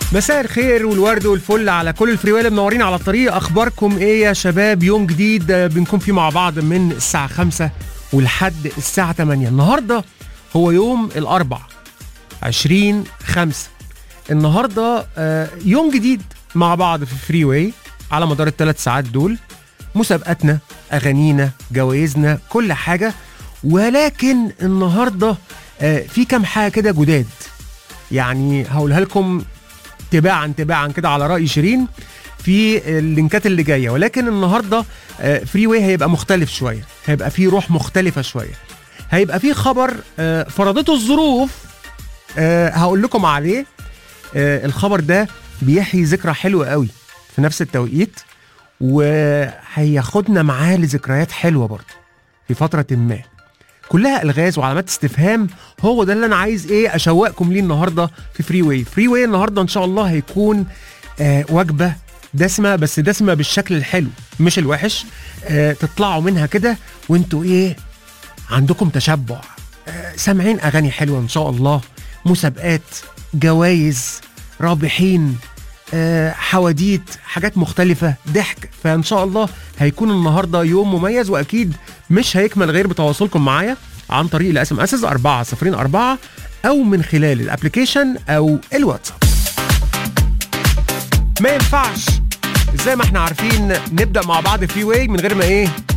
مساء الخير والورد والفل على كل الفريويل اللي منورين على الطريق اخباركم ايه يا شباب يوم جديد آه، بنكون فيه مع بعض من الساعه 5 ولحد الساعه 8 النهارده هو يوم الاربع 20 5 النهارده آه، يوم جديد مع بعض في فري واي على مدار الثلاث ساعات دول مسابقاتنا اغانينا جوائزنا كل حاجه ولكن النهارده آه، في كام حاجه كده جداد يعني هقولها لكم تباعا تباعا كده على راي شيرين في اللينكات اللي جايه ولكن النهارده فري واي هيبقى مختلف شويه هيبقى فيه روح مختلفه شويه هيبقى فيه خبر آه، فرضته الظروف آه، هقول لكم عليه آه، الخبر ده بيحيي ذكرى حلوه قوي في نفس التوقيت وهياخدنا معاه لذكريات حلوه برضه في فتره ما كلها الغاز وعلامات استفهام هو ده اللي انا عايز ايه اشوقكم ليه النهارده في فري واي فري واي النهارده ان شاء الله هيكون آه وجبه دسمه بس دسمه بالشكل الحلو مش الوحش آه تطلعوا منها كده وانتوا ايه عندكم تشبع آه سامعين اغاني حلوه ان شاء الله مسابقات جوائز رابحين آه، حواديت حاجات مختلفة ضحك فإن شاء الله هيكون النهاردة يوم مميز وأكيد مش هيكمل غير بتواصلكم معايا عن طريق الاس ام اس 404 أو من خلال الابلكيشن أو الواتساب ما ينفعش زي ما احنا عارفين نبدأ مع بعض فري واي من غير ما ايه